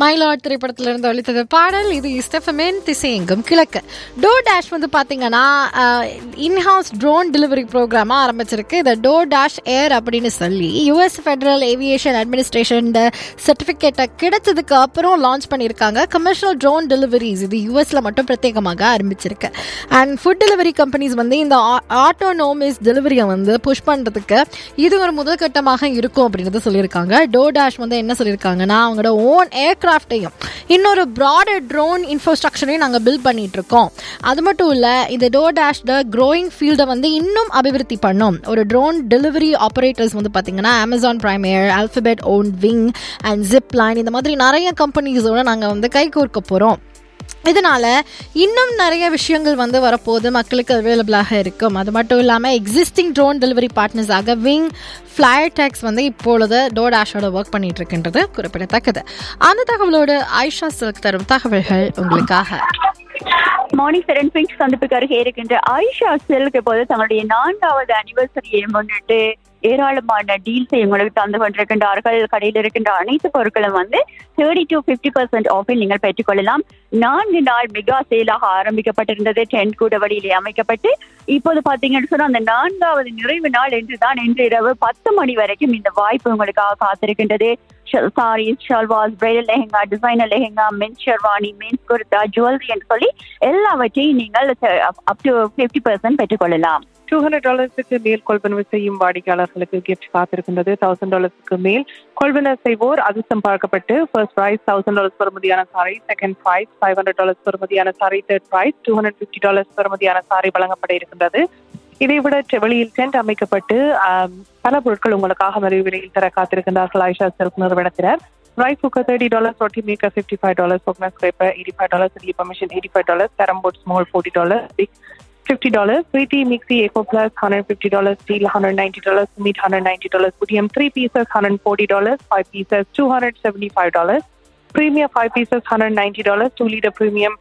மயிலாட் திரைப்படத்துல இருந்து ஒழித்தது பாடல் இது இஸ்டெஃபமேன் திசையெங்கும் கிழக்கு டோ டேஷ் வந்து பாத்தீங்கன்னா இன்ஹவுஸ் ட்ரோன் டெலிவரி ப்ரோக்ராமா ஆரம்பிச்சிருக்கு இந்த டோ டேஷ் ஏர் அப்படின்னு சொல்லி யுஎஸ் ஃபெடரல் ஏவியேஷன் அட்மினிஸ்ட்ரேஷன் சர்டிஃபிகேட்டை கிடைச்சதுக்கு அப்புறம் லான்ச் பண்ணியிருக்காங்க கமர்ஷியல் ட்ரோன் டெலிவரிஸ் இது யூஎஸ்ல மட்டும் பிரத்யேகமாக ஆரம்பிச்சிருக்கு அண்ட் ஃபுட் டெலிவரி கம்பெனிஸ் வந்து இந்த ஆட்டோனோமிஸ் டெலிவரியை வந்து புஷ் பண்றதுக்கு இது ஒரு முதல் கட்டமாக இருக்கும் அப்படின்றத சொல்லியிருக்காங்க டோ டேஷ் வந்து என்ன சொல்லியிருக்காங்கன்னா அவங்களோட ஓன் ஏர்கிராஃப்டையும் இன்னொரு ப்ராடர் ட்ரோன் இன்ஃப்ராஸ்ட்ரக்சரையும் நாங்கள் பில்ட் பண்ணிட்டு இருக்கோம் அது மட்டும் இல்லை இந்த டோ டேஷ் த க்ரோயிங் ஃபீல்டை வந்து இன்னும் அபிவிருத்தி பண்ணும் ஒரு ட்ரோன் டெலிவரி ஆப்ரேட்டர்ஸ் வந்து பார்த்தீங்கன்னா Amazon Prime Air Alphabet own Wing and Zipline இந்த மாதிரி நிறைய கம்பெனிஸோட நாங்கள் வந்து கைகோர்க்க போகிறோம் இதனால இன்னும் நிறைய விஷயங்கள் வந்து வரப்போது மக்களுக்கு அவைலபிளாக இருக்கும் அது மட்டும் இல்லாமல் எக்ஸிஸ்டிங் ட்ரோன் டெலிவரி பார்ட்னர்ஸாக விங் ஃப்ளையர் டேக்ஸ் வந்து இப்பொழுது டோடாஷோட ஒர்க் பண்ணிட்டு இருக்கின்றது குறிப்பிடத்தக்கது அந்த தகவலோடு ஐஷா சில்க் தரும் தகவல்கள் உங்களுக்காக மார்னிங் செவன் பிங்க் சந்திப்புக்கு அருகே இருக்கின்ற ஆயிஷா செல்லுக்கு போது தங்களுடைய நான்காவது அனிவர்சரியை முன்னிட்டு ஏராளமான டீல்ஸை உங்களுக்கு தந்து கொண்டிருக்கின்றார்கள் கடையில் இருக்கின்ற அனைத்து பொருட்களும் வந்து தேர்ட்டி டு பிப்டி பர்சன்ட் ஆஃபில் நீங்கள் பெற்றுக்கொள்ளலாம் நான்கு நாள் மெகா சேலாக ஆரம்பிக்கப்பட்டிருந்தது டென்ட் கூட வழியிலே அமைக்கப்பட்டு இப்போது பாத்தீங்கன்னு சொன்னா அந்த நான்காவது நிறைவு நாள் என்றுதான் இன்று இரவு பத்து மணி வரைக்கும் இந்த வாய்ப்பு உங்களுக்காக காத்திருக்கின்றது saris salwars bridal lehenga designer lehenga men's sherwani men's kurta jewellery என்று சொல்லி எல்லாவற்றையும் நீங்கள் அப் டு பிப்டி பர்சன்ட் பெற்றுக்கொள்ளலாம் டூ ஹண்ட்ரட் டாலர்ஸுக்கு மேல் கொள்வனவு செய்யும் வாடிக்கையாளர்களுக்கு கிஃப்ட் காத்திருக்கின்றது தௌசண்ட் டாலர்ஸுக்கு மேல் கொள்வனவு செய்வோர் அதிர்ஷ்டம் பார்க்கப்பட்டு ஃபர்ஸ்ட் ப்ரைஸ் தௌசண்ட் டாலர்ஸ் பெறுமதியான sari second prize five hundred dollars பெறுமதியான sari third prize two hundred fifty dollars பெறுமதியான சாரி வழங்கப்பட இருக்கின்றது இதைவிட வெளியில் டென்ட் அமைக்கப்பட்டு பல பொருட்கள் உங்களுக்காக மலிவு விலையில் தர காத்திருக்கின்றார்கள் ஆயிஷா செல்ஃப் நிறுவனத்தினர் rice cooker thirty dollars roti maker fifty five dollars பொக்னா scraper eighty five dollars idli permission eighty five dollars carrom board small forty dollars big fifty dollars. Sweetie Mixie Eco Plus hundred fifty dollars. Steel hundred ninety dollars. Meat hundred ninety dollars. Putium three pieces hundred forty dollars. Five pieces two hundred seventy five dollars. Premium five pieces hundred ninety dollars. Two liter premium.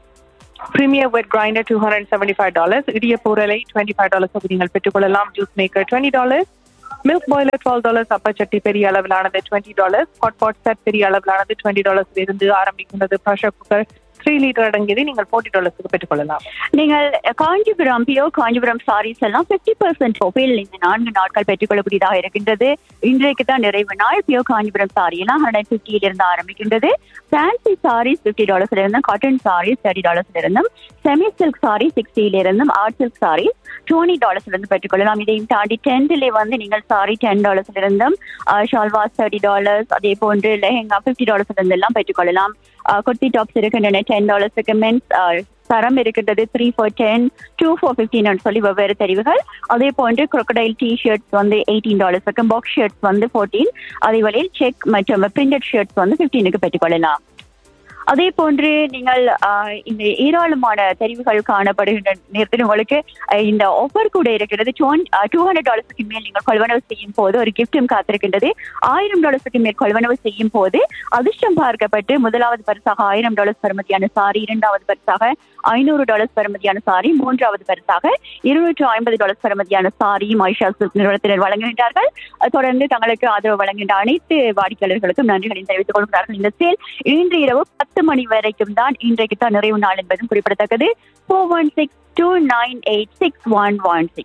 Premier wet grinder two hundred seventy five dollars. இடிய பொருளை twenty five dollars நீங்கள் பெற்றுக்கொள்ளலாம் juice maker twenty dollars milk boiler twelve dollars அப்பச்சட்டி பெரிய அளவிலானது twenty dollars hot pot set பெரிய அளவிலானது twenty dollars இருந்து ஆரம்பிக்கின்றது ப்ரெஷர் குக்கர் த்ரீ லிட்டர் அடங்கியதை நீங்கள் ஃபோர்ட்டி டாலர்ஸுக்கு பெற்றுக்கொள்ளலாம் நீங்கள் காஞ்சிபுரம் பியோ காஞ்சிபுரம் சாரீஸ் எல்லாம் பிப்டி பர்சன்ட் ஒப்பேல் இந்த நான்கு நாட்கள் பெற்றுக்கொள்ளக்கூடியதாக இருக்கின்றது இன்றைக்கு தான் நிறைவு நாள் பியோ காஞ்சிபுரம் சாரி எல்லாம் ஹண்ட்ரட் பிப்டியில இருந்து ஆரம்பிக்கின்றது ஃபேன்சி சாரீஸ் பிப்டி டாலர்ஸ்ல இருந்தும் காட்டன் சாரீஸ் தேர்ட்டி டாலர்ஸ்ல இருந்தும் செமி சில்க் சாரி சிக்ஸ்டியில இருந்தும் ஆர்ட் சில்க் சாரீஸ் டுவெண்ட்டி டாலர்ஸ்ல இருந்து பெற்றுக்கொள்ளலாம் இதையும் தாண்டி டென்த்ல வந்து நீங்கள் சாரி டென் டாலர்ஸ்ல இருந்தும் ஷால்வாஸ் தேர்ட்டி டாலர்ஸ் அதே போன்று லெஹெங்கா பிப்டி டாலர்ஸ்ல இருந்து எல்லாம் பெற்றுக்கொள்ளலாம் குர்த்தி டாப்ஸ் இருக்கின்றன டென் டாலர்ஸுக்கு மென்ஸ் சரம் இருக்கின்றது three four ten two four fifteen சொல்லி வெவ்வேறு தெரிவுகள் அதே போன்று crocodile டி ஷர்ட்ஸ் வந்து எயிட்டீன் டாலர்ஸுக்கு பாக்ஸ் ஷர்ட்ஸ் வந்து ஃபோர்டீன் அதே வழியில் செக் மற்றும் பிரிண்டட் ஷர்ட்ஸ் வந்து ஃபிஃப்டீனுக்கு பெற்றுக்கொள்ளலாம் அதே போன்று நீங்கள் இந்த ஏராளமான தெரிவுகள் காணப்படுகின்ற நேரத்தில் உங்களுக்கு இந்த ஆஃபர் கூட இருக்கிறது டூ ஹண்ட்ரட் டாலர்ஸுக்கு மேல் நீங்கள் கொள்வனவு செய்யும் போது ஒரு கிஃப்டும் காத்திருக்கின்றது ஆயிரம் டாலர்ஸுக்கு மேல் கொள்வனவு செய்யும் போது அதிர்ஷ்டம் பார்க்கப்பட்டு முதலாவது பரிசாக ஆயிரம் டாலர்ஸ் பெறுமதியான சாரி இரண்டாவது பரிசாக ஐநூறு டாலர்ஸ் பெறுமதியான சாரி மூன்றாவது பரிசாக இருநூற்று ஐம்பது டாலர்ஸ் பெறுமதியான சாரியும் ஐஷா சில்க் நிறுவனத்தினர் வழங்குகின்றார்கள் தொடர்ந்து தங்களுக்கு ஆதரவு வழங்குகின்ற அனைத்து வாடிக்கையாளர்களுக்கும் நன்றிகளை தெரிவித்துக் கொள்கிறார்கள் இந்த சேல் இன்று இரவு பத்து மணி வரைக்கும் தான் இன்றைக்கு தான் நிறைவு நாள் என்பதும் குறிப்பிடத்தக்கது four one six two nine eight six one one six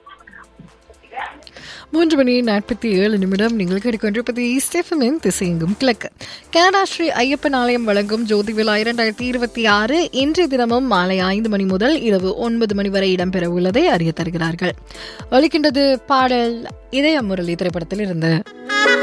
மூன்று மணி நாற்பத்தி ஏழு நிமிடம் நீங்கள் கேட்டுக்கொண்டிருப்பது ஸ்டெஃபமின் திசையெங்கும் கிழக்கு கனடா ஸ்ரீ ஐயப்பன் ஆலயம் வழங்கும் ஜோதி விழா இரண்டாயிரத்தி இருபத்தி ஆறு இன்றைய தினமும் மாலை ஐந்து மணி முதல் இரவு ஒன்பது மணி வரை இடம்பெற உள்ளதை அறிய தருகிறார்கள் ஒழிக்கின்றது பாடல் இதய முரளி திரைப்படத்தில் இருந்து